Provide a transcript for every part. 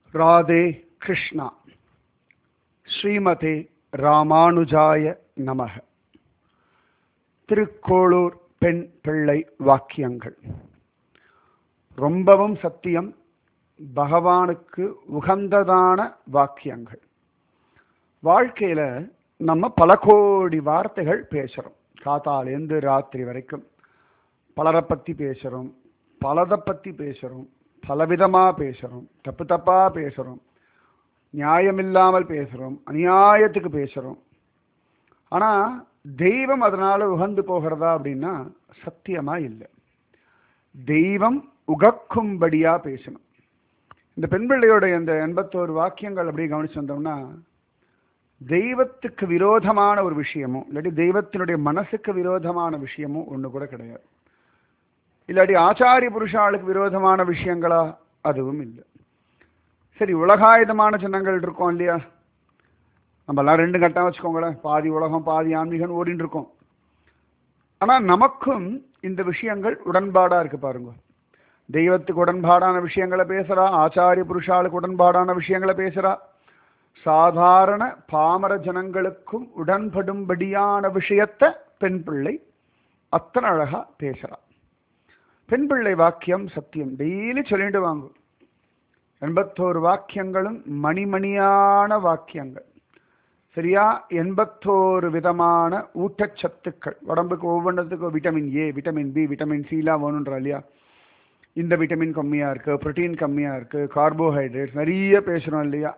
ராதே கிருஷ்ணா ஸ்ரீமதே ராமானுஜாய நமக திருக்கோளூர் பெண் பிள்ளை வாக்கியங்கள் ரொம்பவும் சத்தியம் பகவானுக்கு உகந்ததான வாக்கியங்கள் வாழ்க்கையில நம்ம பல கோடி வார்த்தைகள் பேசுறோம் காத்தாலேருந்து ராத்திரி வரைக்கும் பலரை பத்தி பேசுறோம் பலதை பத்தி பேசுறோம் பலவிதமா பேசுறோம் தப்பு தப்பா பேசுறோம் நியாயமில்லாமல் பேசுறோம் அநியாயத்துக்கு பேசுறோம் ஆனா தெய்வம் அதனால உகந்து போகிறதா அப்படின்னா சத்தியமா இல்லை தெய்வம் உகக்கும்படியா பேசணும் இந்த பெண் பிள்ளையோட இந்த எண்பத்தோரு வாக்கியங்கள் அப்படியே கவனிச்சு வந்தோம்னா தெய்வத்துக்கு விரோதமான ஒரு விஷயமும் இல்லாட்டி தெய்வத்தினுடைய மனசுக்கு விரோதமான விஷயமும் ஒன்று கூட கிடையாது இல்லாட்டி ஆச்சாரிய புருஷாளுக்கு விரோதமான விஷயங்களா அதுவும் இல்லை சரி உலகாயுதமான சின்னங்கள் இருக்கோம் இல்லையா நம்மலாம் ரெண்டு கட்டம் வச்சுக்கோங்களேன் பாதி உலகம் பாதி ஆன்மீகம் ஓடின்னு இருக்கோம் ஆனால் நமக்கும் இந்த விஷயங்கள் உடன்பாடாக இருக்கு பாருங்க தெய்வத்துக்கு உடன்பாடான விஷயங்களை பேசுகிறா ஆச்சாரிய புருஷாளுக்கு உடன்பாடான விஷயங்களை பேசுகிறா சாதாரண பாமர ஜனங்களுக்கும் உடன்படும்படியான விஷயத்தை பெண் பிள்ளை அத்தனை அழகா பேசுறா பெண் பிள்ளை வாக்கியம் சத்தியம் டெய்லி சொல்லிட்டு வாங்கும் எண்பத்தோரு வாக்கியங்களும் மணிமணியான வாக்கியங்கள் சரியா எண்பத்தோரு விதமான ஊட்டச்சத்துக்கள் உடம்புக்கு ஒவ்வொன்றத்துக்கும் vitamin A vitamin B vitamin சிலாம் வேணுன்றா இல்லையா இந்த விட்டமின் கம்மியாக இருக்கு ப்ரோட்டீன் கம்மியாக இருக்கு கார்போஹைட்ரேட்ஸ் நிறைய பேசுகிறோம் இல்லையா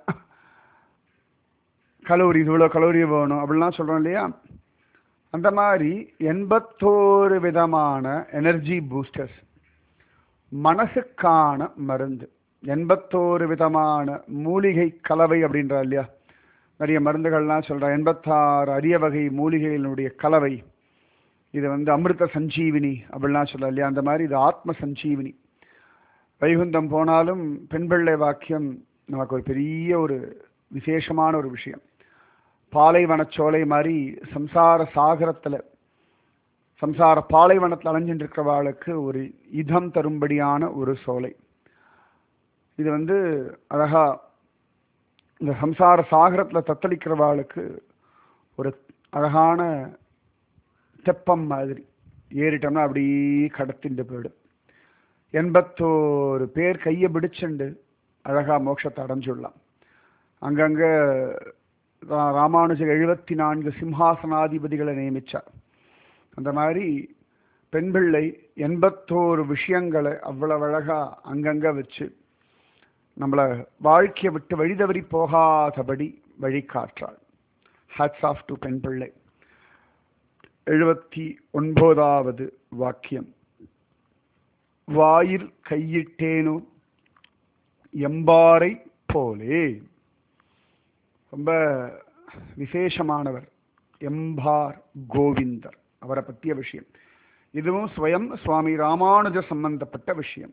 கலோரி இவ்வளோ கலோரி வேணும் அப்படிலாம் சொல்கிறோம் இல்லையா அந்த மாதிரி எண்பத்தோரு விதமான எனர்ஜி பூஸ்டர்ஸ் மனசுக்கான மருந்து எண்பத்தோரு விதமான மூலிகை கலவை அப்படின்றா இல்லையா நிறைய மருந்துகள்லாம் சொல்கிறேன் எண்பத்தாறு அரிய வகை மூலிகைகளுடைய கலவை இது வந்து அமிர்த சஞ்சீவினி அப்படிலாம் சொல்ல இல்லையா அந்த மாதிரி இது ஆத்ம சஞ்சீவினி வைகுந்தம் போனாலும் பெண் பிள்ளை வாக்கியம் நமக்கு ஒரு பெரிய ஒரு விசேஷமான ஒரு விஷயம் பாலைவனச்சோலை மாதிரி சம்சார சாகரத்தில் சம்சார பாலைவனத்தில் அலைஞ்சிட்டு இருக்கிறவாளுக்கு ஒரு இதம் தரும்படியான ஒரு சோலை இது வந்து அழகா இந்த சம்சார சாகரத்தில் தத்தளிக்கிறவாளுக்கு ஒரு அழகான தெப்பம் மாதிரி ஏறிட்டோம்னா அப்படியே கடத்திட்டு போயிடும் எண்பத்தோரு பேர் கையை பிடிச்சுண்டு அழகா மோட்சத்தை அடைஞ்சுடலாம் அங்கங்க ராமானுஜர் எழுபத்தி நான்கு சிம்ஹாசனாதிபதிகளை நியமிச்சார் அந்த மாதிரி பெண் பிள்ளை எண்பத்தோரு விஷயங்களை அவ்வளவு அழகா அங்கங்க வச்சு நம்மளை வாழ்க்கையை விட்டு வழிதவறி போகாதபடி வழிகாற்றாள் ஹேட்ஸ் ஆஃப் டு பெண் பிள்ளை எழுபத்தி ஒன்பதாவது வாக்கியம் வாயில் கையிட்டேனோ எம்பாரை போலே ரொம்ப விசேஷமானவர் எம்பார் கோவிந்தர் அவரை பற்றிய விஷயம் இதுவும் ஸ்வயம் சுவாமி ராமானுஜ சம்பந்தப்பட்ட விஷயம்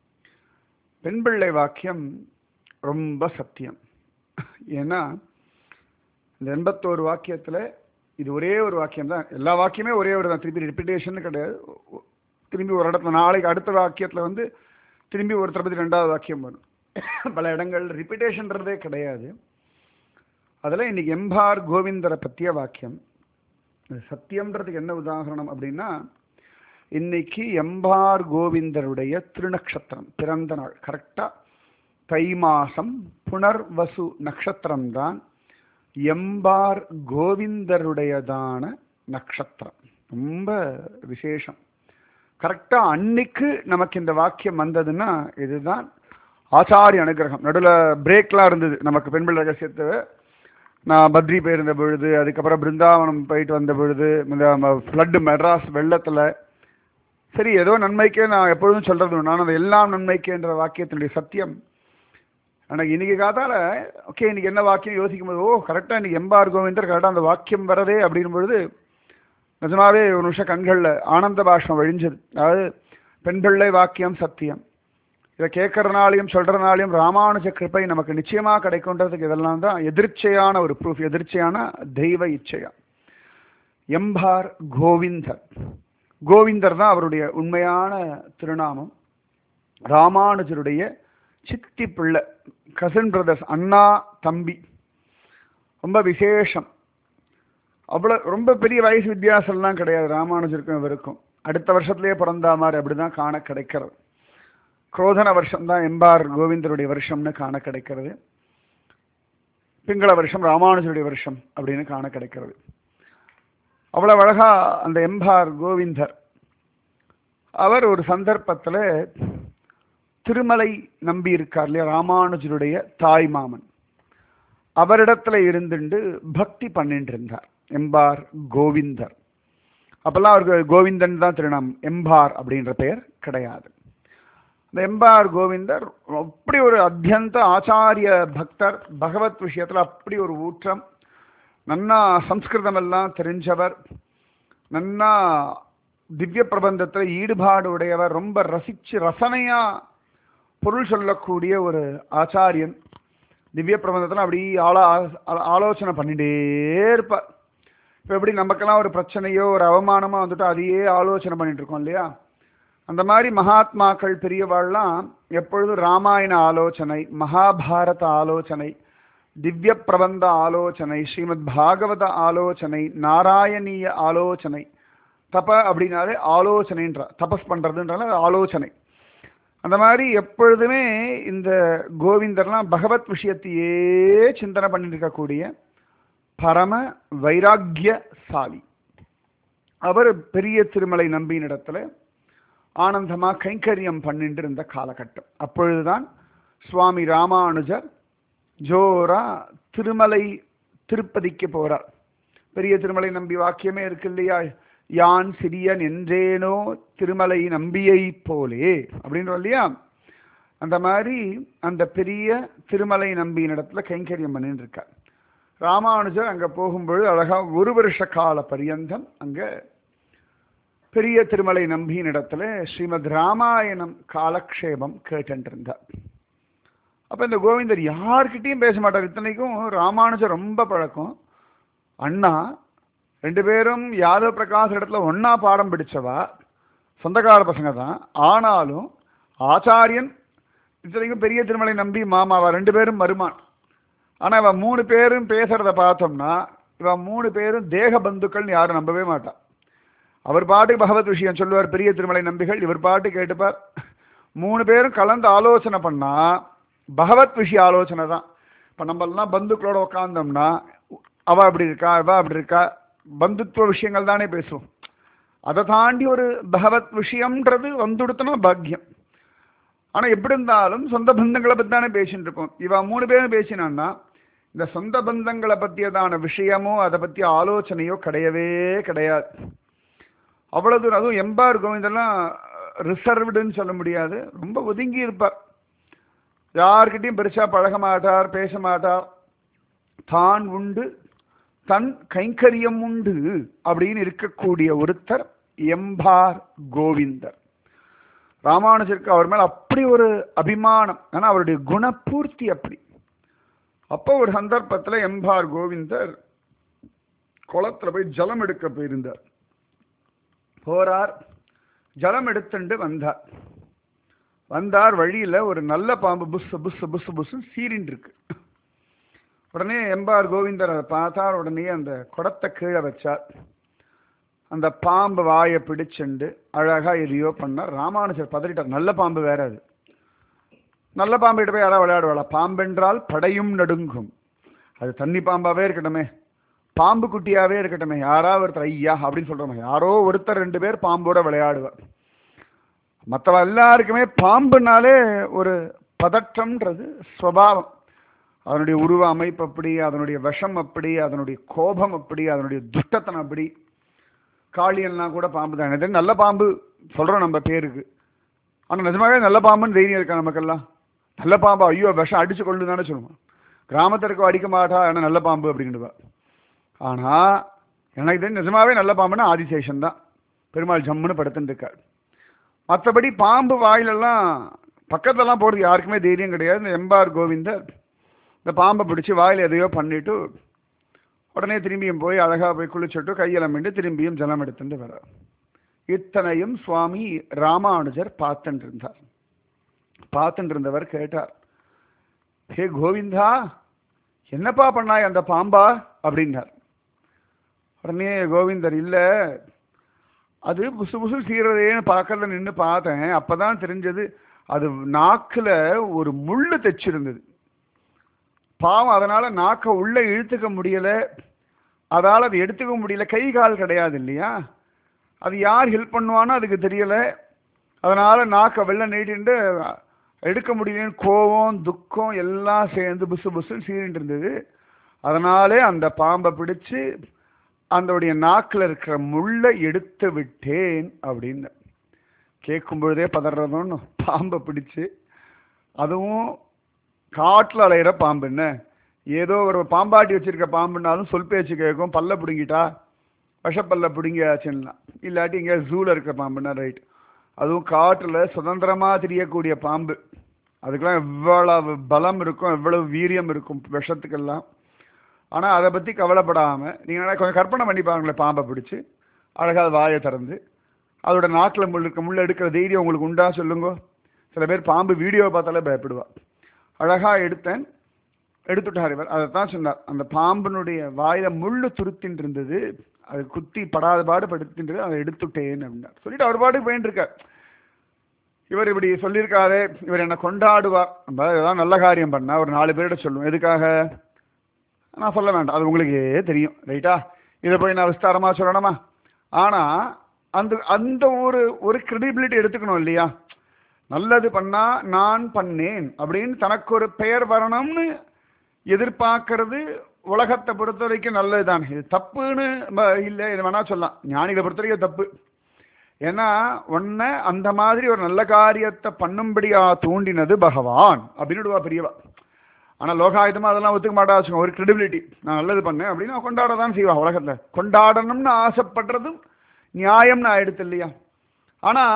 பெண் பிள்ளை வாக்கியம் ரொம்ப சத்தியம் ஏன்னா இந்த எண்பத்தோரு வாக்கியத்தில் இது ஒரே ஒரு வாக்கியம் தான் எல்லா வாக்கியமே ஒரே ஒரு தான் திருப்பி ரிப்பிட்டேஷன் கிடையாது திரும்பி ஒரு இடத்துல நாளைக்கு அடுத்த வாக்கியத்தில் வந்து திரும்பி ஒருத்தரை பற்றி ரெண்டாவது வாக்கியம் வரும் பல இடங்கள் ரிப்பிட்டேஷன்றதே கிடையாது அதில் இன்னைக்கு எம்பார் கோவிந்தரை பற்றிய வாக்கியம் சத்தியம்ன்றதுக்கு என்ன உதாரணம் அப்படின்னா இன்னைக்கு எம்பார் கோவிந்தருடைய திருநக்ஷத்திரம் பிறந்த நாள் கரெக்டாக தை மாசம் புனர்வசு நட்சத்திரம் தான் எம்பார் கோவிந்தருடையதான நட்சத்திரம் ரொம்ப விசேஷம் கரெக்டாக அன்னைக்கு நமக்கு இந்த வாக்கியம் வந்ததுன்னா இதுதான் ஆச்சாரிய அனுகிரகம் நடுவில் பிரேக்லாம் இருந்தது நமக்கு பெண்பிள் ரகசியத்தை நான் பத்ரி போயிருந்த பொழுது அதுக்கப்புறம் பிருந்தாவனம் போயிட்டு வந்த பொழுது இந்த ஃப்ளட்டு மெட்ராஸ் வெள்ளத்தில் சரி ஏதோ நன்மைக்கே நான் எப்பொழுதும் சொல்கிறது நான் அது எல்லாம் நன்மைக்கேன்ற வாக்கியத்தினுடைய சத்தியம் எனக்கு இன்னைக்கு காத்தால ஓகே இன்னைக்கு என்ன வாக்கியம் யோசிக்கும் போது ஓ கரெக்டாக இன்னைக்கு எம்பார் கோவிந்தர் கரெக்டாக அந்த வாக்கியம் வரதே அப்படின் பொழுது நிஜமாவே ஒரு நிமிஷம் கண்களில் ஆனந்த பாஷ்பம் வழிஞ்சது அதாவது பெண் பிள்ளை வாக்கியம் சத்தியம் இதை கேட்கறனாலையும் சொல்றதுனாலையும் ராமானுஜ கிருப்பை நமக்கு நிச்சயமா கிடைக்கும்ன்றதுக்கு இதெல்லாம் தான் எதிர்ச்சையான ஒரு ப்ரூஃப் எதிர்ச்சையான தெய்வ இச்சையா எம்பார் கோவிந்தர் கோவிந்தர் தான் அவருடைய உண்மையான திருநாமம் ராமானுஜருடைய சித்தி பிள்ளை கசின் பிரதர்ஸ் அண்ணா தம்பி ரொம்ப விசேஷம் அவ்வளோ ரொம்ப பெரிய வயசு வித்தியாசம்லாம் கிடையாது ராமானுஜருக்கும் இவருக்கும் அடுத்த வருஷத்துலேயே பிறந்தா மாதிரி அப்படிதான் காண கிடைக்கிறது குரோதன வருஷம் தான் எம்பார் கோவிந்தருடைய வருஷம்னு காண கிடைக்கிறது பிங்கள வருஷம் ராமானுஜருடைய வருஷம் அப்படின்னு காண கிடைக்கிறது அவ்வளவு அழகா அந்த எம்பார் கோவிந்தர் அவர் ஒரு சந்தர்ப்பத்துல திருமலை நம்பி இருக்கார் இல்லையா ராமானுஜருடைய தாய் மாமன் அவரிடத்துல இருந்துண்டு பக்தி பண்ணிட்டு இருந்தார் எம்பார் கோவிந்தர் அப்பெல்லாம் அவருக்கு கோவிந்தன் தான் திருநாமம் எம்பார் அப்படின்ற பெயர் கிடையாது இந்த எம்பார் கோவிந்தர் அப்படி ஒரு அத்தியந்த ஆச்சாரிய பக்தர் பகவத் விஷயத்துல அப்படி ஒரு ஊற்றம் நன்னா சம்ஸ்கிருதம் எல்லாம் தெரிஞ்சவர் நன்னா திவ்ய பிரபந்தத்துல ஈடுபாடு உடையவர் ரொம்ப ரசிச்சு ரசனையா பொருள் சொல்லக்கூடிய ஒரு ஆச்சாரியன் திவ்ய பிரபந்தத்துல அப்படி ஆலோ ஆலோசனை பண்ணிட்டே இருப்பார் இப்போ எப்படி நமக்கெல்லாம் ஒரு பிரச்சனையோ ஒரு அவமானமோ வந்துட்டு அதையே ஆலோசனை பண்ணிட்டு இருக்கோம் இல்லையா அந்த மாதிரி மகாத்மாக்கள் பெரியவாள்லாம் எப்பொழுதும் ராமாயண ஆலோசனை மகாபாரத ஆலோசனை திவ்ய பிரபந்த ஆலோசனை ஸ்ரீமத் பாகவத ஆலோசனை நாராயணீய ஆலோசனை தப அப்படின்னாலே ஆலோசனைன்ற தபஸ் பண்றதுன்றால ஆலோசனை அந்த மாதிரி எப்பொழுதுமே இந்த கோவிந்தர்லாம் பகவத் விஷயத்தையே சிந்தனை பண்ணிட்டு இருக்கக்கூடிய பரம வைராக்கியசாலி அவர் பெரிய திருமலை நம்பியின் இடத்துல ஆனந்தமா கைங்கரியம் பண்ணிட்டு இருந்த காலகட்டம் அப்பொழுதுதான் சுவாமி ராமானுஜர் ஜோரா திருமலை திருப்பதிக்கு போறார் பெரிய திருமலை நம்பி வாக்கியமே இருக்கு இல்லையா யான் சிறியன் என்றேனோ திருமலை நம்பியை போலே அப்படின்றோம் இல்லையா அந்த மாதிரி அந்த பெரிய திருமலை நம்பியின் இடத்துல கைங்கரியம் பண்ணிட்டு இருக்கார் ராமானுஜர் அங்க போகும்பொழுது அழகா ஒரு வருஷ கால பரியந்தம் அங்க பெரிய திருமலை நம்பியின் இடத்துல ஸ்ரீமத் ராமாயணம் காலக்ஷேபம் கேட்டுருந்தார் அப்ப இந்த கோவிந்தர் யார்கிட்டயும் பேச மாட்டார் இத்தனைக்கும் ராமானுஜர் ரொம்ப பழக்கம் அண்ணா ரெண்டு பேரும் யாதவ பிரகாஷ் இடத்துல ஒன்னா பாடம் பிடிச்சவா சொந்தக்கார பசங்க தான் ஆனாலும் ஆச்சாரியன் இத்தனைக்கும் பெரிய திருமலை நம்பி மாமாவா ரெண்டு பேரும் மருமான் ஆனா இவன் மூணு பேரும் பேசுறத பார்த்தோம்னா இவன் மூணு பேரும் தேக பந்துக்கள்னு யாரும் நம்பவே மாட்டான் அவர் பாட்டுக்கு பகவத் விஷயம் சொல்லுவார் பெரிய திருமலை நம்பிகள் இவர் பாட்டு கேட்டுப்பார் மூணு பேரும் கலந்து ஆலோசனை பண்ணா பகவத் விஷய ஆலோசனை தான் இப்போ நம்மளாம் பந்துக்களோட உட்காந்தோம்னா அவ அப்படி இருக்கா இவ அப்படி இருக்கா பந்துத்துவ விஷயங்கள் தானே பேசுவோம் அதை தாண்டி ஒரு பகவத் விஷயம்ன்றது வந்துடுத்தனா பாக்கியம் ஆனா எப்படி இருந்தாலும் சொந்த பந்தங்களை பத்தி தானே பேசிட்டு இருக்கோம் இவ மூணு பேரும் பேசினான்னா இந்த சொந்த பந்தங்களை பத்தியதான விஷயமோ அதை பத்திய ஆலோசனையோ கிடையவே கிடையாது அவ்வளவு தூரம் அதுவும் எம்பார் கோவிந்தெல்லாம் ரிசர்வ்டுன்னு சொல்ல முடியாது ரொம்ப ஒதுங்கி இருப்பார் யார்கிட்டையும் பெருசா பழக மாட்டார் பேச மாட்டார் தான் உண்டு தன் கைங்கரியம் உண்டு அப்படின்னு இருக்கக்கூடிய ஒருத்தர் எம்பார் கோவிந்தர் ராமானுஜருக்கு அவர் மேல அப்படி ஒரு அபிமானம் ஆனா அவருடைய குணபூர்த்தி அப்படி அப்போ ஒரு சந்தர்ப்பத்துல எம்பார் கோவிந்தர் குளத்துல போய் ஜலம் எடுக்க போயிருந்தார் போறார் ஜலம் எடுத்துண்டு வந்தார் வந்தார் வழியில ஒரு நல்ல பாம்பு புஸ் புஸ் புஸ் புஸ் சீரின்னு இருக்கு உடனே எம்பார் கோவிந்தர் அதை பார்த்தார் உடனே அந்த குடத்தை கீழே வச்சார் அந்த பாம்பு வாயை பிடிச்சுண்டு அழகா எதையோ பண்ணார் ராமானுஜர் பதறிட்டார் நல்ல பாம்பு வேற அது நல்ல பாம்பு போய் யாராவது விளையாடுவாளா பாம்பென்றால் படையும் நடுங்கும் அது தண்ணி பாம்பாவே இருக்கட்டுமே பாம்பு குட்டியாவே இருக்கட்டுமே யாராவது ஒருத்தர் ஐயா அப்படின்னு சொல்றோமே யாரோ ஒருத்தர் ரெண்டு பேர் பாம்போட விளையாடுவார் மற்றவ எல்லாருக்குமே பாம்புனாலே ஒரு பதற்றம்ன்றது ஸ்வபாவம் அதனுடைய உருவ அமைப்பு அப்படி அதனுடைய விஷம் அப்படி அதனுடைய கோபம் அப்படி அதனுடைய துஷ்டத்தனம் அப்படி காளியெல்லாம் கூட பாம்பு தான் இது நல்ல பாம்பு சொல்றோம் நம்ம பேருக்கு ஆனா நிஜமாவே நல்ல பாம்புன்னு தைரியம் இருக்கா நமக்கெல்லாம் நல்ல பாம்பா ஐயோ விஷம் அடிச்சு கொள்ளுதானே சொல்லுவோம் கிராமத்திற்கு அடிக்க மாட்டா ஏன்னா நல்ல பாம்பு அப்படின்னுவா ஆனா எனக்கு தெரிஞ்சு நிஜமாவே நல்ல பாம்புன்னா ஆதிசேஷன் தான் பெருமாள் ஜம்முன்னு படுத்துட்டு இருக்கார் மற்றபடி பாம்பு வாயிலெல்லாம் பக்கத்துலலாம் போகிறது யாருக்குமே தைரியம் கிடையாது இந்த எம்பார் கோவிந்தர் இந்த பாம்பை பிடிச்சி வாயில் எதையோ பண்ணிட்டு உடனே திரும்பியும் போய் அழகா போய் குளிச்சுட்டு கையெல்லாம் திரும்பியும் ஜலம் எடுத்துட்டு வர இத்தனையும் சுவாமி ராமானுஜர் பார்த்துட்டு இருந்தார் பார்த்துட்டு இருந்தவர் கேட்டார் ஹே கோவிந்தா என்னப்பா பண்ணாய் அந்த பாம்பா அப்படின்னார் உடனே கோவிந்தர் இல்லை அது புசு புசு சீரதேன்னு பார்க்கறத நின்று பார்த்தேன் அப்பதான் தெரிஞ்சது அது நாக்கில் ஒரு முள்ளு தைச்சிருந்தது பாவம் அதனால நாக்கை உள்ள இழுத்துக்க முடியல அதால் அது எடுத்துக்க முடியல கை கால் கிடையாது இல்லையா அது யார் ஹெல்ப் பண்ணுவானோ அதுக்கு தெரியல அதனால நாக்கை வெள்ள நீட்டின்ட்டு எடுக்க முடியலன்னு கோவம் துக்கம் எல்லாம் சேர்ந்து புசு புசுன்னு சீறிட்டு இருந்தது அதனாலே அந்த பாம்பை பிடிச்சு அதோடைய நாக்கில் இருக்கிற முள்ளை எடுத்து விட்டேன் அப்படின்னு கேட்கும் பொழுதே பதறதுன்னு பாம்பை பிடிச்சு அதுவும் காட்டில் அலையிற பாம்பு என்ன ஏதோ ஒரு பாம்பாட்டி வச்சிருக்க பாம்புனாலும் சொல் பேச்சு கேட்கும் பல்ல பிடுங்கிட்டா விஷப்பல்ல பிடுங்கியாச்சுன்னா இல்லாட்டி இங்கே ஜூவில் இருக்கிற பாம்புன்னா ரைட் அதுவும் காட்டில் சுதந்திரமாக தெரியக்கூடிய பாம்பு அதுக்கெல்லாம் எவ்வளவு பலம் இருக்கும் எவ்வளவு வீரியம் இருக்கும் விஷத்துக்கெல்லாம் ஆனால் அதை பற்றி கவலைப்படாமல் நீங்கள் கொஞ்சம் கற்பனை பண்ணி பாருங்களேன் பாம்பை பிடிச்சி அழகாக வாயை திறந்து அதோட நாக்கில் முள் இருக்க முள்ள எடுக்கிற தைரியம் உங்களுக்கு உண்டா சொல்லுங்க சில பேர் பாம்பு வீடியோவை பார்த்தாலே பயப்படுவா அழகாக எடுத்தேன் எடுத்துட்டார் இவர் அதை தான் சொன்னார் அந்த பாம்பினுடைய வாயில முள்ளு துருத்தின்னு இருந்தது அது குத்தி படாத பாடு படுத்தின்றது அதை எடுத்துட்டேன் அப்படின்னார் சொல்லிட்டு அவர் பாட்டுக்கு போயின்னு இருக்கார் இவர் இப்படி சொல்லியிருக்காரு இவர் என்னை கொண்டாடுவார் நம்ம ஏதாவது நல்ல காரியம் பண்ணா ஒரு நாலு பேரிட சொல்லுவோம் எதுக்காக நான் சொல்ல வேண்டாம் அது உங்களுக்கே தெரியும் ரைட்டா இதை போய் நான் விஸ்தாரமாக சொல்லணுமா ஆனால் அந்த அந்த ஒரு ஒரு கிரெடிபிலிட்டி எடுத்துக்கணும் இல்லையா நல்லது பண்ணா நான் பண்ணேன் அப்படின்னு தனக்கு ஒரு பெயர் வரணும்னு எதிர்பார்க்கறது உலகத்தை பொறுத்த வரைக்கும் நல்லது தான் இது தப்புன்னு இல்லை இது வேணா சொல்லலாம் ஞானிகளை பொறுத்த வரைக்கும் தப்பு ஏன்னா உன்னை அந்த மாதிரி ஒரு நல்ல காரியத்தை பண்ணும்படியா தூண்டினது பகவான் அப்படின்னுடுவா பெரியவா ஆனால் லோகாயுதமாக அதெல்லாம் ஒத்துக்க மாட்டா வச்சுக்கோங்க ஒரு கிரெடிபிலிட்டி நான் நல்லது பண்ணேன் அப்படின்னு கொண்டாட தான் செய்வா உலகத்தில் கொண்டாடணும்னு ஆசைப்படுறதும் நியாயம்னு ஆயிடுத்து இல்லையா ஆனால்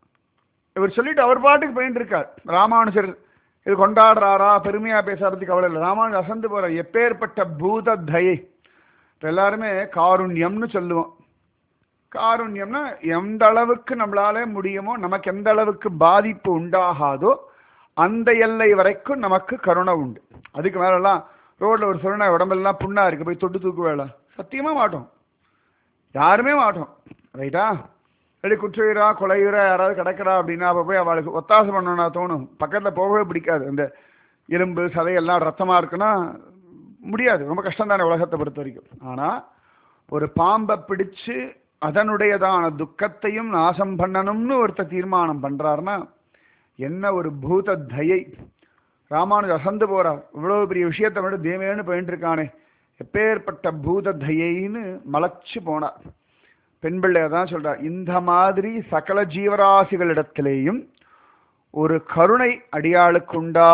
இவர் சொல்லிட்டு அவர் பாட்டுக்கு போயிட்டு இருக்கார் ராமானுஜர் இது கொண்டாடுறாரா பெருமையாக பேசுறதுக்கு கவலை இல்லை ராமானுஜர் அசந்து போகிற எப்பேற்பட்ட பூத தயை இப்போ எல்லாருமே காருண்யம்னு சொல்லுவோம் காருண்யம்னா எந்த அளவுக்கு நம்மளால முடியுமோ நமக்கு எந்த அளவுக்கு பாதிப்பு உண்டாகாதோ அந்த எல்லை வரைக்கும் நமக்கு கருணை உண்டு அதுக்கு மேலெல்லாம் ரோட்டில் ஒரு சொன்ன உடம்பெல்லாம் புண்ணா இருக்கு போய் தொட்டு தூக்கு வேலை சத்தியமாக மாட்டோம் யாருமே மாட்டோம் ரைட்டா அப்படி குற்றுயிரா கொலையுறா யாராவது கிடக்கிறா அப்படின்னா அப்போ போய் அவளுக்கு ஒத்தாசை பண்ணணும்னா தோணும் பக்கத்தில் போகவே பிடிக்காது அந்த இரும்பு சதையெல்லாம் ரத்தமாக இருக்குன்னா முடியாது ரொம்ப கஷ்டம் தானே உலகத்தை பொறுத்த வரைக்கும் ஆனால் ஒரு பாம்பை பிடிச்சு அதனுடையதான துக்கத்தையும் நாசம் பண்ணணும்னு ஒருத்தர் தீர்மானம் பண்ணுறாருன்னா என்ன ஒரு பூத தயை ராமானுஜ அசந்து போறார் இவ்வளவு பெரிய விஷயத்தை விட தேவேன்னு போயிட்டு இருக்கானே எப்பேற்பட்ட பூத தயைன்னு மலைச்சு போனார் பெண் பிள்ளைய தான் சொல்றார் இந்த மாதிரி சகல ஜீவராசிகளிடத்திலேயும் ஒரு கருணை அடியாளுக்குண்டா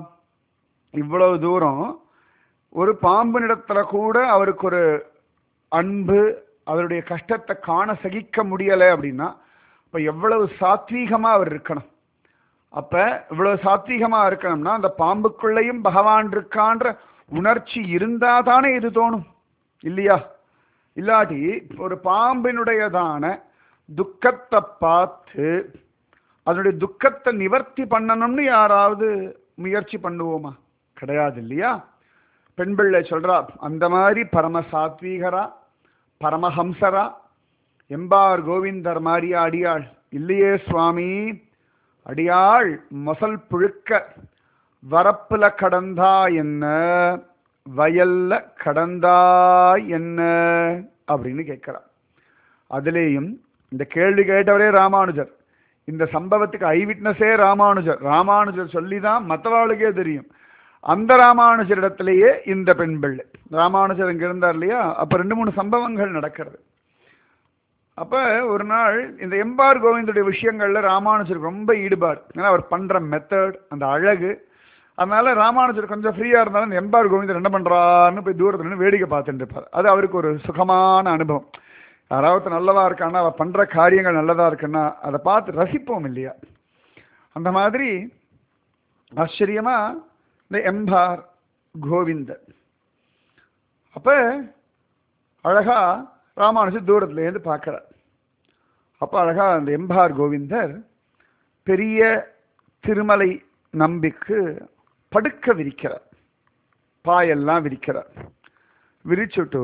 இவ்வளவு தூரம் ஒரு பாம்பினிடத்துல கூட அவருக்கு ஒரு அன்பு அவருடைய கஷ்டத்தை காண சகிக்க முடியலை அப்படின்னா இப்போ எவ்வளவு சாத்வீகமாக அவர் இருக்கணும் அப்போ இவ்வளவு சாத்வீகமாக இருக்கணும்னா அந்த பாம்புக்குள்ளேயும் பகவான் இருக்கான்ற உணர்ச்சி இருந்தால் தானே இது தோணும் இல்லையா இல்லாட்டி ஒரு பாம்பினுடையதான துக்கத்தை பார்த்து அதனுடைய துக்கத்தை நிவர்த்தி பண்ணணும்னு யாராவது முயற்சி பண்ணுவோமா கிடையாது இல்லையா பெண் பிள்ளை சொல்றா அந்த மாதிரி பரம சாத்வீகரா பரமஹம்சரா எம்பார் கோவிந்தர் மாதிரியா அடியாள் இல்லையே சுவாமி அடியாள் மொசல் புழுக்க வரப்புல கடந்தா என்ன வயல்ல கடந்தா என்ன அப்படின்னு கேட்கிறா அதுலேயும் இந்த கேள்வி கேட்டவரே ராமானுஜர் இந்த சம்பவத்துக்கு ஐ விட்னஸே ராமானுஜர் ராமானுஜர் சொல்லி தான் மற்றவாளுக்கே தெரியும் அந்த ராமானுஜர் இடத்திலேயே இந்த பெண் பிள்ளை ராமானுஜர் இங்க இருந்தார் இல்லையா அப்ப ரெண்டு மூணு சம்பவங்கள் நடக்கிறது அப்ப ஒரு நாள் இந்த எம்பார் கோவிந்துடைய விஷயங்கள்ல ராமானுஜருக்கு ரொம்ப ஈடுபாடு ஏன்னா அவர் பண்ற மெத்தட் அந்த அழகு அதனால ராமானுஜர் கொஞ்சம் ஃப்ரீயா இருந்தாலும் இந்த எம்பார் கோவிந்தர் என்ன பண்றாருன்னு போய் தூரத்துல நின்று வேடிக்கை பார்த்துட்டு இருப்பார் அது அவருக்கு ஒரு சுகமான அனுபவம் யாராவது நல்லதா இருக்கான்னா அவ பண்ற காரியங்கள் நல்லதா இருக்குன்னா அதை பார்த்து ரசிப்போம் இல்லையா அந்த மாதிரி ஆச்சரியமா இந்த எம்பார் கோவிந்தர் அப்ப அழகா ராமானுஜர் தூரத்துலேருந்து பார்க்குறார் அப்போ அழகா அந்த எம்பார் கோவிந்தர் பெரிய திருமலை நம்பிக்கு படுக்க விரிக்கிறார் பாயெல்லாம் விரிக்கிறார் விரிச்சுட்டு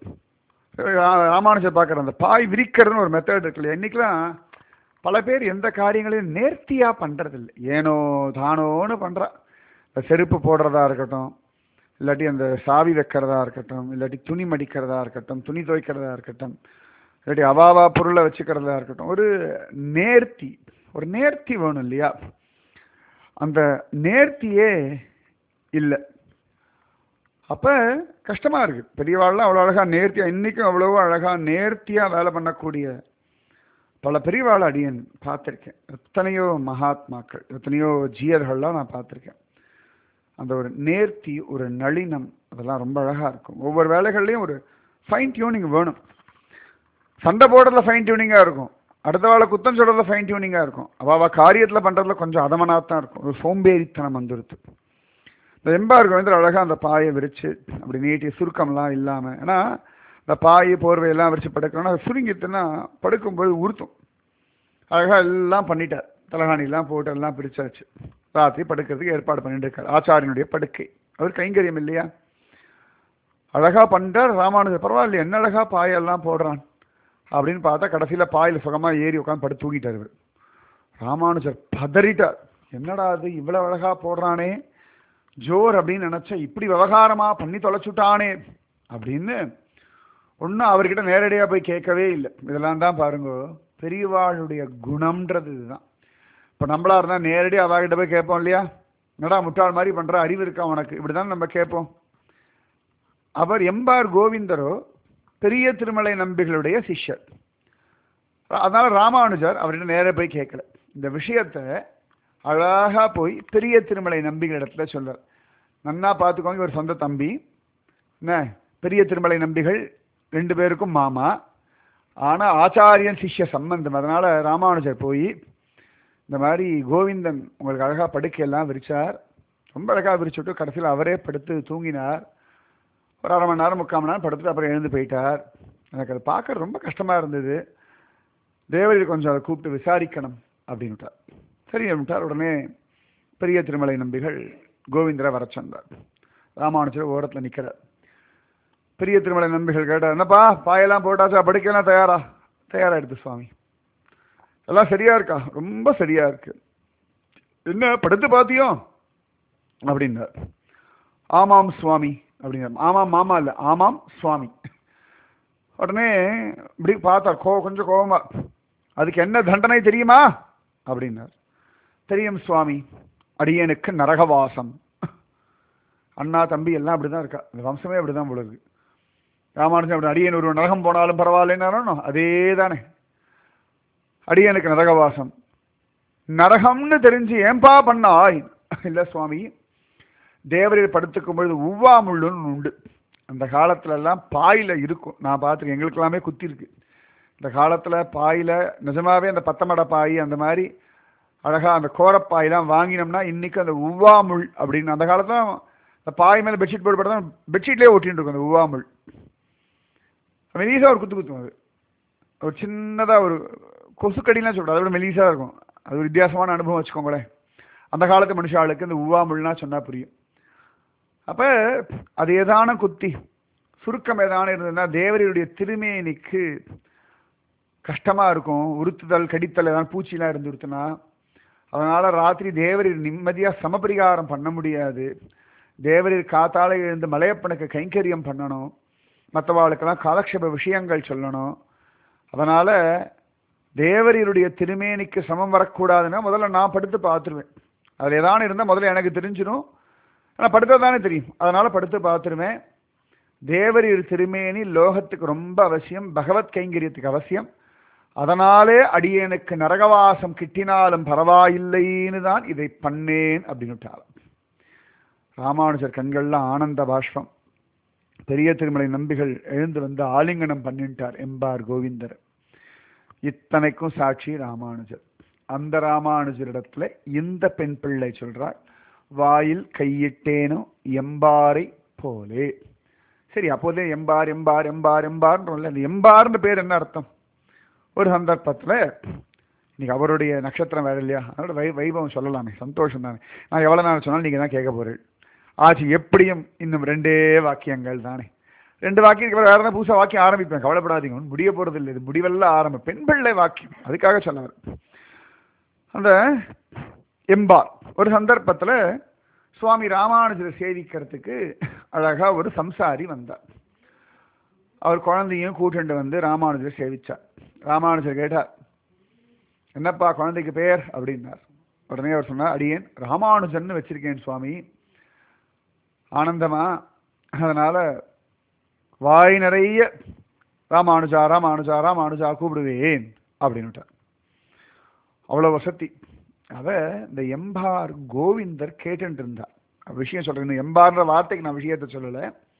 ரா- ராமானுஜர் பார்க்குற அந்த பாய் விரிக்கிறதுன்னு ஒரு மெத்தட் இருக்கு இல்லையா இன்னைக்கெல்லாம் பல பேர் எந்த காரியங்களையும் நேர்த்தியா பண்றதில்லை ஏனோ தானோன்னு பண்றா இந்த செருப்பு போடுறதா இருக்கட்டும் இல்லாட்டி அந்த சாவி வைக்கிறதா இருக்கட்டும் இல்லாட்டி துணி மடிக்கிறதா இருக்கட்டும் துணி துவைக்கிறதா இருக்கட்டும் இல்லாட்டி அவாவா பொருளை வச்சுக்கிறதா இருக்கட்டும் ஒரு நேர்த்தி ஒரு நேர்த்தி வேணும் இல்லையா அந்த நேர்த்தியே இல்லை அப்ப கஷ்டமா இருக்கு பெரியவாள்லாம் அவ்வளோ அழகா நேர்த்தியா இன்னைக்கும் அவ்வளவோ அழகா நேர்த்தியா வேலை பண்ணக்கூடிய பல பெரியவாள் அடியன் பார்த்துருக்கேன் எத்தனையோ மகாத்மாக்கள் எத்தனையோ ஜீயர்கள்லாம் நான் பார்த்துருக்கேன் அந்த ஒரு நேர்த்தி ஒரு நளினம் அதெல்லாம் ரொம்ப அழகா இருக்கும் ஒவ்வொரு வேலைகள்லையும் ஒரு ஃபைன் டியூனிங் வேணும் சண்டை போடுறதுல ஃபைன் டியூனிங்கா இருக்கும் அடுத்த வேலை குத்தம் சொல்றதுல ஃபைன் டியூனிங்கா இருக்கும் அவ அவ காரியத்துல பண்றதுல கொஞ்சம் அதமனா தான் இருக்கும் ஒரு சோம்பேறித்தனம் வந்துருது இந்த எம்பார் கோவிந்தர் அழகா அந்த பாயை விரிச்சு அப்படி நீட்டி சுருக்கம்லாம் இல்லாம ஏன்னா இந்த பாய் போர்வையெல்லாம் விரிச்சு படுக்கணும்னா அது சுருங்கிட்டுன்னா படுக்கும்போது உறுத்தும் அழகா எல்லாம் பண்ணிட்டார் தலகாணிலாம் போட்டு எல்லாம் பிரிச்சாச்சு ராத்திரி படுக்கிறதுக்கு ஏற்பாடு பண்ணிட்டு இருக்கார் ஆச்சாரியனுடைய படுக்கை அவர் கைங்கரியம் இல்லையா அழகா பண்ணிட்டார் ராமானுஜர் பரவாயில்ல என்ன அழகா பாயெல்லாம் போடுறான் அப்படின்னு பார்த்தா கடைசியில பாயில் சுகமா ஏறி உட்காந்து படுத்து தூங்கிட்டார் இவர் ராமானுஜர் பதறிட்டார் என்னடா அது இவ்வளவு அழகா போடுறானே ஜோர் அப்படின்னு நினைச்சா இப்படி விவகாரமா பண்ணி தொலைச்சுட்டானே அப்படின்னு ஒன்றும் அவர்கிட்ட நேரடியாக போய் கேட்கவே இல்லை இதெல்லாம் தான் பாருங்க பெரியவாளுடைய குணம்ன்றது இதுதான் இப்போ நம்மளா இருந்தால் நேரடியாக அவகிட்ட போய் கேட்போம் இல்லையா என்னடா முட்டாள் மாதிரி பண்ற அறிவு இருக்கா உனக்கு இப்படிதான் நம்ம கேட்போம் அவர் எம்பார் கோவிந்தரோ பெரிய திருமலை நம்பிகளுடைய சிஷ்யர் அதனால ராமானுஜர் அவர்கிட்ட நேரா போய் கேட்கல இந்த விஷயத்த அழகா போய் பெரிய திருமலை நம்பிகள் இடத்துல சொல்றார் நன்னா பார்த்துக்கோங்க இவர் சொந்த தம்பி என்ன பெரிய திருமலை நம்பிகள் ரெண்டு பேருக்கும் மாமா ஆனா ஆச்சாரியன் சிஷ்ய சம்பந்தம் அதனால ராமானுஜர் போய் இந்த மாதிரி கோவிந்தன் உங்களுக்கு அழகா படுக்கையெல்லாம் விரிச்சார் ரொம்ப அழகா விரிச்சுட்டு கடைசியில் அவரே படுத்து தூங்கினார் ஒரு அரை மணி நேரம் முக்கால் மணி நேரம் படுத்துட்டு அப்புறம் எழுந்து போயிட்டார் எனக்கு அதை பார்க்க ரொம்ப கஷ்டமா இருந்தது தேவரி கொஞ்சம் அதை கூப்பிட்டு விசாரிக்கணும் அப்படின்னுட்டார் சரி அப்படின்ட்டார் உடனே பெரிய திருமலை நம்பிகள் கோவிந்தரை வர சொன்னார் ராமானுஜர் ஓரத்தில் நிற்கிறார் பெரிய திருமலை நம்பிகள் கேட்டார் என்னப்பா பாயெல்லாம் போட்டாச்சா படுக்கலாம் தயாரா தயாரா எடுத்து சுவாமி எல்லாம் சரியா இருக்கா ரொம்ப சரியா இருக்கு என்ன படுத்து பாத்தியோ அப்படின்னார் ஆமாம் சுவாமி அப்படிங்கிறார் ஆமாம் மாமா இல்லை ஆமாம் சுவாமி உடனே இப்படி பார்த்தார் கோ கொஞ்சம் கோபமா அதுக்கு என்ன தண்டனை தெரியுமா அப்படின்னார் தெரியும் சுவாமி அடியனுக்கு நரகவாசம் அண்ணா தம்பி எல்லாம் அப்படிதான் இருக்கா இந்த வம்சமே அப்படிதான் போல இருக்கு ராமானுஜன் அப்படி அடியன் ஒரு நரகம் போனாலும் பரவாயில்லைன்னாலும் அதே தானே அடியனுக்கு நரகவாசம் நரகம்னு தெரிஞ்சு ஏன்பா பண்ணாய் இல்ல சுவாமி தேவரையில் படுத்துக்கும் பொழுது உவ்வா முள்ளுன்னு உண்டு அந்த காலத்துல எல்லாம் பாயில இருக்கும் நான் பார்த்துருக்கேன் எங்களுக்கு எல்லாமே குத்தி இருக்கு இந்த காலத்துல பாயில நிஜமாவே அந்த பத்தமட பாய் அந்த மாதிரி அழகா அந்த கோரப்பாயெல்லாம் வாங்கினோம்னா இன்னைக்கு அந்த உவ்வா முள் அப்படின்னு அந்த காலத்துல அந்த பாய் மேல பெட்ஷீட் போட்டு படுத்தா பெட்ஷீட்லேயே ஒட்டின்னு இருக்கும் அந்த உவ்வா முள் மெலீசா ஒரு குத்து குத்தும் அது ஒரு சின்னதா ஒரு கொசுக்கடிலாம் சொல்றது அதோட மெலீசா இருக்கும் அது ஒரு வித்தியாசமான அனுபவம் வச்சுக்கோங்களேன் அந்த காலத்து மனுஷாளுக்கு இந்த உவ்வா முள்னா சொன்னா புரியும் அப்ப அது ஏதான குத்தி சுருக்கம் ஏதான இருந்ததுன்னா தேவரையுடைய திருமேனிக்கு கஷ்டமா இருக்கும் உறுத்துதல் கடித்தல் ஏதாவது பூச்சிலாம் இருந்துருத்துனா அதனால ராத்திரி தேவரீர் நிம்மதியா சமபரிகாரம் பண்ண முடியாது தேவரீர் காத்தால எழுந்து மலையப்பனுக்கு கைங்கரியம் பண்ணணும் மற்றவாளுக்கெல்லாம் காலக்ஷேப விஷயங்கள் சொல்லணும் அதனால தேவரீருடைய திருமேனிக்கு சமம் வரக்கூடாதுன்னா முதல்ல நான் படுத்து பார்த்துருவேன் அதில் ஏதானு இருந்தால் முதல்ல எனக்கு தெரிஞ்சிடும் ஆனால் படுத்தா தானே தெரியும் அதனால படுத்து பார்த்துருவேன் தேவரீர் திருமேனி லோகத்துக்கு ரொம்ப அவசியம் பகவத் கைங்கரியத்துக்கு அவசியம் அதனாலே அடியேனுக்கு நரகவாசம் கிட்டினாலும் பரவாயில்லைன்னு தான் இதை பண்ணேன் அப்படின்னுட்டாலும் ராமானுஜர் கண்கள்லாம் ஆனந்த பாஷ்பம் பெரிய திருமலை நம்பிகள் எழுந்து வந்து ஆலிங்கனம் பண்ணிட்டார் எம்பார் கோவிந்தர் இத்தனைக்கும் சாட்சி ராமானுஜர் அந்த ராமானுஜரிடத்துல இந்த பெண் பிள்ளை சொல்றார் வாயில் கையிட்டேனோ எம்பாரை போலே சரி அப்போதே எம்பார் எம்பார் எம்பார் எம்பார்ன்றோம்ல அந்த எம்பார்னு பேர் என்ன அர்த்தம் ஒரு சந்தர்ப்பத்துல இன்னைக்கு அவருடைய நட்சத்திரம் வேற இல்லையா அதோட வை வைபவம் சொல்லலாமே சந்தோஷம் தானே நான் எவ்வளோ நாள் சொன்னாலும் நீங்கள் தான் கேட்க போகிறேன் ஆச்சு எப்படியும் இன்னும் ரெண்டே வாக்கியங்கள் தானே ரெண்டு வாக்கியத்துக்கு வேற யாரும் புதுசாக வாக்கியம் ஆரம்பிப்பேன் கவலைப்படாதீங்க ஒன்றும் முடிய போகிறது இல்லை இது முடிவெல்லாம் ஆரம்பம் பெண் பிள்ளை வாக்கியம் அதுக்காக சொன்னார் அந்த எம்பார் ஒரு சந்தர்ப்பத்தில் சுவாமி ராமானுஜரை சேவிக்கிறதுக்கு அழகா ஒரு சம்சாரி வந்தார் அவர் குழந்தையும் கூட்டுண்டு வந்து ராமானுஜரை சேவிச்சார் ராமானுஜர் கேட்டார் என்னப்பா குழந்தைக்கு பேர் அப்படின்னார் உடனே அவர் சொன்னார் அடியேன் ராமானுஜன் வச்சிருக்கேன் சுவாமி ஆனந்தமா அதனால வாய் நிறைய ராமானுஜா ராமானுஜா ராமானுஜா கூப்பிடுவேன் அப்படின்னுட்டார் அவ்வளோ வசதி அத இந்த எம்பார் கோவிந்தர் கேட்டுட்டு இருந்தார் விஷயம் சொல்றேன் இந்த எம்பார்ன்ற வார்த்தைக்கு நான் விஷயத்தை சொல்லலை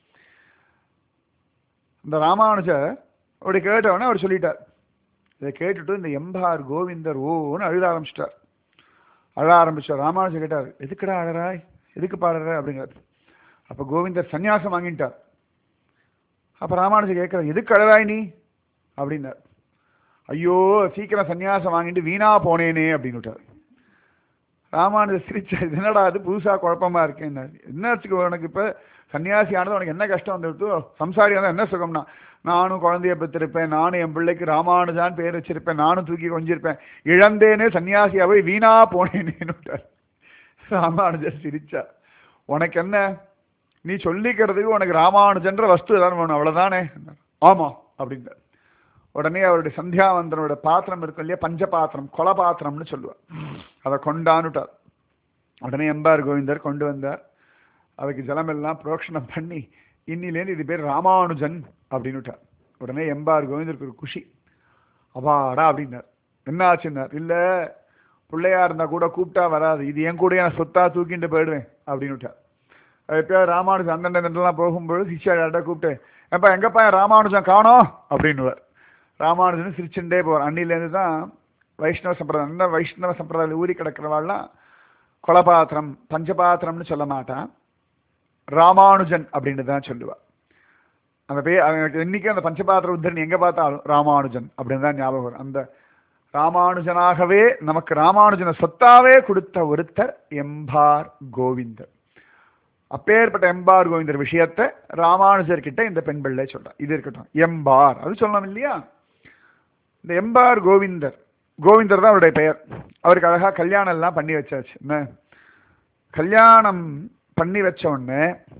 இந்த ராமானுஜர் அப்படி கேட்டவொடனே அவர் சொல்லிட்டார் இதை கேட்டுட்டு இந்த எம்பார் கோவிந்தர் ஓன்னு அழுத ஆரம்பிச்சிட்டார் அழ ஆரம்பிச்சார் ராமானுஜர் கேட்டார் எதுக்குடா அழறாய் எதுக்கு பாடுற அப்படிங்கிறார் அப்போ கோவிந்தர் சன்னியாசம் வாங்கிட்டார் அப்போ ராமானுஜர் கேட்குறார் எதுக்கு அழறாய் நீ அப்படின்னார் ஐயோ சீக்கிரம் சன்னியாசம் வாங்கிட்டு வீணா போனேனே அப்படின்னு விட்டார் ராமானுஜர் சிரிச்சார் இது என்னடா அது புதுசாக குழப்பமா இருக்கேன் என்ன வச்சுக்கோ உனக்கு இப்போ சன்னியாசி ஆனது உனக்கு என்ன கஷ்டம் வந்துடுத்து சம்சாரி வந்தால் என்ன சுகம்னா நானும் குழந்தைய பெற்றிருப்பேன் நானும் என் பிள்ளைக்கு ராமானுஜான் பேர் வச்சிருப்பேன் நானும் தூக்கி கொஞ்சிருப்பேன் இழந்தேனே சன்னியாசியா போய் வீணா போனேனேன்னு ராமானுஜர் சிரிச்சா உனக்கு என்ன நீ சொல்லிக்கிறதுக்கு உனக்கு ராமானுஜன்ற வஸ்து ஏதாவது வேணும் அவ்வளோதானே ஆமா அப்படின்றார் உடனே அவருடைய சந்தியாவந்தனோட பாத்திரம் இருக்கும் இல்லையா பஞ்ச பாத்திரம் கொல பாத்திரம்னு சொல்லுவார் அதை கொண்டானுட்டார் உடனே எம்பார் கோவிந்தர் கொண்டு வந்தார் அதுக்கு ஜலமெல்லாம் புரோக்ஷணம் பண்ணி இன்னிலேருந்து இது பேர் ராமானுஜன் அப்படின்னுட்டார் உடனே எம்பார் கோவிந்தருக்கு ஒரு குஷி அப்பாடா அப்படின்னார் என்ன ஆச்சுன்னார் இல்லை பிள்ளையா இருந்தா கூட கூப்பிட்டா வராது இது என் கூட நான் சொத்தா தூக்கிட்டு போயிடுவேன் அப்படின்னுட்டார் எப்பயா ராமானுஜன் அந்தண்ட இடத்துலாம் போகும்போது சிஷ்யாட்ட கூப்பிட்டு எப்பா எங்கப்பா என் ராமானுஜன் காணோம் அப்படின்னுவார் ராமானுஜன் சிரிச்சுட்டே போவார் அன்னிலேருந்து தான் வைஷ்ணவ சம்பிரதாயம் அந்த வைஷ்ணவ சம்பிரதாயம் ஊறி கிடக்கிறவாள்லாம் கொலபாத்திரம் பஞ்சபாத்திரம்னு சொல்ல மாட்டான் ராமானுஜன் அப்படின்னு தான் சொல்லுவா அந்த பேர் எனக்கு இன்னைக்கு அந்த பஞ்சபாத்திர உத்தரணி எங்க பார்த்தாலும் ராமானுஜன் அப்படின்னு தான் ஞாபகம் வரும் அந்த ராமானுஜனாகவே நமக்கு ராமானுஜனை சொத்தாவே கொடுத்த ஒருத்தர் எம்பார் கோவிந்தர் அப்பேற்பட்ட எம்பார் கோவிந்தர் விஷயத்தை ராமானுஜர் கிட்ட இந்த பெண் பிள்ளை சொல்றார் இது இருக்கட்டும் எம்பார் அது சொல்லணும் இல்லையா இந்த எம்பார் கோவிந்தர் கோவிந்தர் தான் அவருடைய பெயர் அவருக்கு அழகா கல்யாணம் எல்லாம் பண்ணி வச்சாச்சு என்ன கல்யாணம் பண்ணி வச்ச உடனே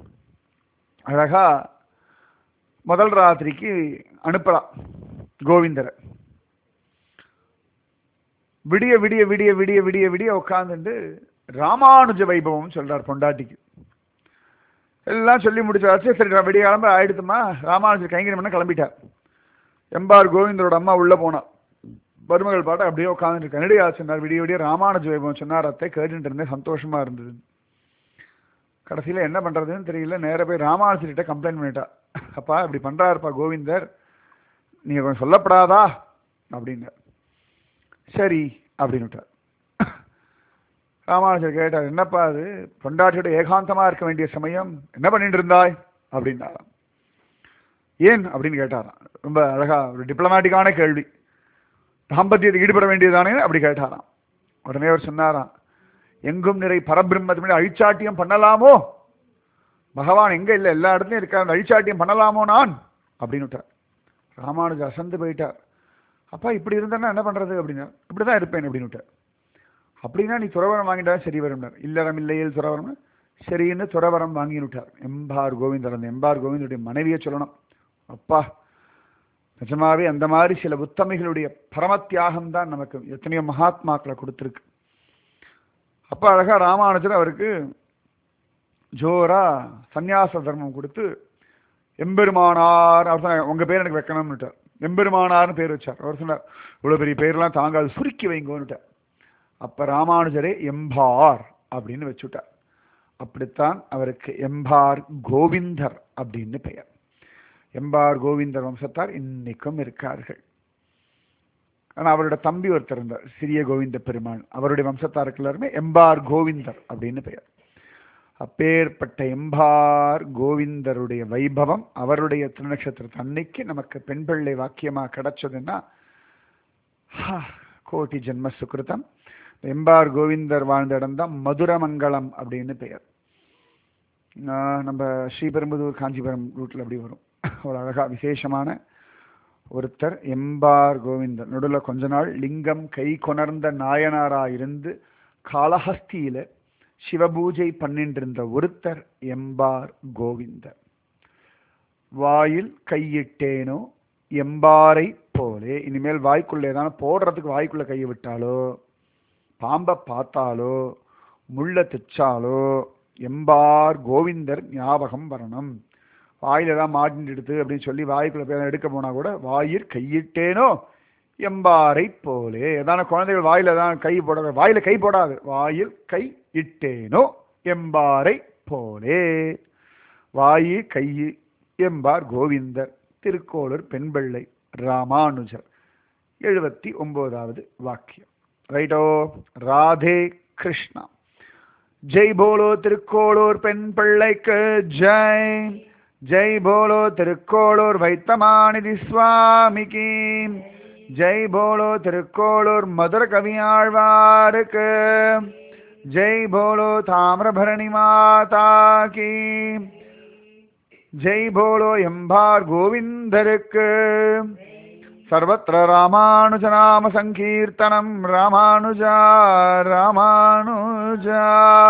அழகா முதல் ராத்திரிக்கு அனுப்பலாம் கோவிந்தரை விடிய விடிய விடிய விடிய விடிய விடிய உட்காந்துட்டு ராமானுஜ வைபவம் சொல்றார் பொண்டாட்டிக்கு எல்லாம் சொல்லி முடிச்சாச்சு சரி விடிய கிளம்ப ஆயிடுத்துமா ராமானுஜர் கைங்கரியம் பண்ண கிளம்பிட்டார் எம்பார் கோவிந்தரோட அம்மா உள்ள போனா மருமகள் பாட்டு அப்படியே உட்காந்துட்டு நெடியா சொன்னார் விடிய விடிய ராமானுஜ வைபவம் சொன்னார் அத்தை கேட்டுட்டு இருந்தேன் சந்தோஷமா இருந்தது கடைசியில் என்ன பண்ணுறதுன்னு தெரியல நேராக போய் ராமானுஜர்கிட்ட கம்ப்ளைண்ட் பண்ணிட்டா அப்பா இப்படி பண்ணுறாருப்பா கோவிந்தர் நீங்கள் கொஞ்சம் சொல்லப்படாதா அப்படின்னார் சரி அப்படின்னு விட்டார் ராமானுஜர் கேட்டார் என்னப்பா அது பொண்டாட்டியோட ஏகாந்தமாக இருக்க வேண்டிய சமயம் என்ன பண்ணிட்டு இருந்தாய் அப்படின்னாராம் ஏன் அப்படின்னு கேட்டாராம் ரொம்ப அழகா ஒரு டிப்ளமேட்டிக்கான கேள்வி தாம்பத்தியத்தில் ஈடுபட வேண்டியதானே அப்படி கேட்டாராம் உடனே அவர் சொன்னாராம் எங்கும் நிறை பரபிரம்மத்தின் அழிச்சாட்டியம் பண்ணலாமோ பகவான் எங்க இல்லை எல்லா இடத்துலையும் இருக்கார் அந்த அழிச்சாட்டியம் பண்ணலாமோ நான் அப்படின்னு விட்டார் ராமானுஜ அசந்து போயிட்டார் அப்பா இப்படி இருந்தேன்னா என்ன பண்றது அப்படின்னா இப்படிதான் இருப்பேன் அப்படின்னு விட்டார் அப்படின்னா நீ துறவரம் வாங்கிட்டா சரி வரும்னார் இல்லறம் இல்லையில் துறவரம் சரின்னு துறவரம் வாங்கின்னு விட்டார் எம்பார் கோவிந்தர் அந்த எம்பார் கோவிந்தருடைய மனைவியை சொல்லணும் அப்பா நிஜமாவே அந்த மாதிரி சில உத்தமைகளுடைய பரமத்தியாகம் தான் நமக்கு எத்தனையோ மகாத்மாக்களை கொடுத்துருக்கு அப்ப அழகா ராமானுஜர் அவருக்கு ஜோரா சந்நியாச தர்மம் கொடுத்து எம்பெருமானார் அவர் சொன்னார் உங்க பேர் எனக்கு வைக்கணும்னுட்டார் எம்பெருமானார்னு பேர் வச்சார் அவர் சொன்னார் இவ்வளவு பெரிய பேர்லாம் தாங்காது சுருக்கி வைங்கோன்னுட்டார் அப்ப ராமானுஜரே எம்பார் அப்படின்னு வச்சுட்டார் அப்படித்தான் அவருக்கு எம்பார் கோவிந்தர் அப்படின்னு பெயர் எம்பார் கோவிந்தர் வம்சத்தார் இன்னைக்கும் இருக்கார்கள் ஆனால் அவரோட தம்பி ஒருத்தர் இருந்தார் சிறிய கோவிந்த பெருமாள் அவருடைய வம்சத்தாருக்கு எல்லாருமே எம்பார் கோவிந்தர் அப்படின்னு பெயர் அப்பேற்பட்ட எம்பார் கோவிந்தருடைய வைபவம் அவருடைய திருநட்சத்திரத்து அன்னைக்கு நமக்கு பெண் பிள்ளை வாக்கியமா கிடைச்சதுன்னா கோட்டி ஜென்ம சுக்கிருதம் எம்பார் கோவிந்தர் வாழ்ந்த இடம் தான் மதுரமங்கலம் அப்படின்னு பெயர் ஆஹ் நம்ம ஸ்ரீபெரும்புதூர் காஞ்சிபுரம் ரூட்ல அப்படி வரும் ஒரு அழகா விசேஷமான ஒருத்தர் எம்பார் கோவிந்தர் நடுவில் கொஞ்ச நாள் லிங்கம் கை கொணர்ந்த நாயனாரா இருந்து காளஹஸ்தியில சிவபூஜை பண்ணிட்டு இருந்த ஒருத்தர் எம்பார் கோவிந்தர் வாயில் கையிட்டேனோ எம்பாரை போலே இனிமேல் வாய்க்குள்ள ஏதான போடுறதுக்கு வாய்க்குள்ள கையை விட்டாலோ பாம்பை பார்த்தாலோ முள்ள தைச்சாலோ எம்பார் கோவிந்தர் ஞாபகம் வரணும் வாயில ஏதாவது மாட்டின்னு எடுத்து அப்படின்னு சொல்லி வாய்க்குள்ள போய் எடுக்க போனா கூட வாயிற் கையிட்டேனோ எம்பாரை போலே ஏதான குழந்தைகள் வாயில தான் கை போடாது வாயில கை போடாது வாயில் கை இட்டேனோ எம்பாரை போலே வாயி கை எம்பார் கோவிந்தர் திருக்கோளூர் பெண்பிள்ளை ராமானுஜர் எழுபத்தி ஒன்பதாவது வாக்கியம் ரைட்டோ ராதே கிருஷ்ணா ஜெய் போலோ திருக்கோளூர் பெண் பிள்ளைக்கு ஜெய் ஜெய் போலோ திருக்கோளூர் வைத்தமாநிதி சுவாமிக்கு ஜெய் போலோ திருக்கோளூர் மதுர கவியாழ்வாருக்கு ஜெய் போலோ தாமிரபரணி மாதா கி ஜெய் போலோ எம்பார் கோவிந்தருக்கு सर्वत्र रामानुजनाम सङ्कीर्तनं रामानुजा रामानुजा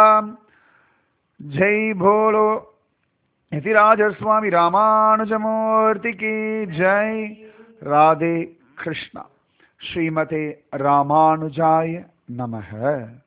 जय भोलो यतिराजस्वामी रामानुजमूर्ति की जय राधे कृष्ण श्रीमते रामानुजाय नमः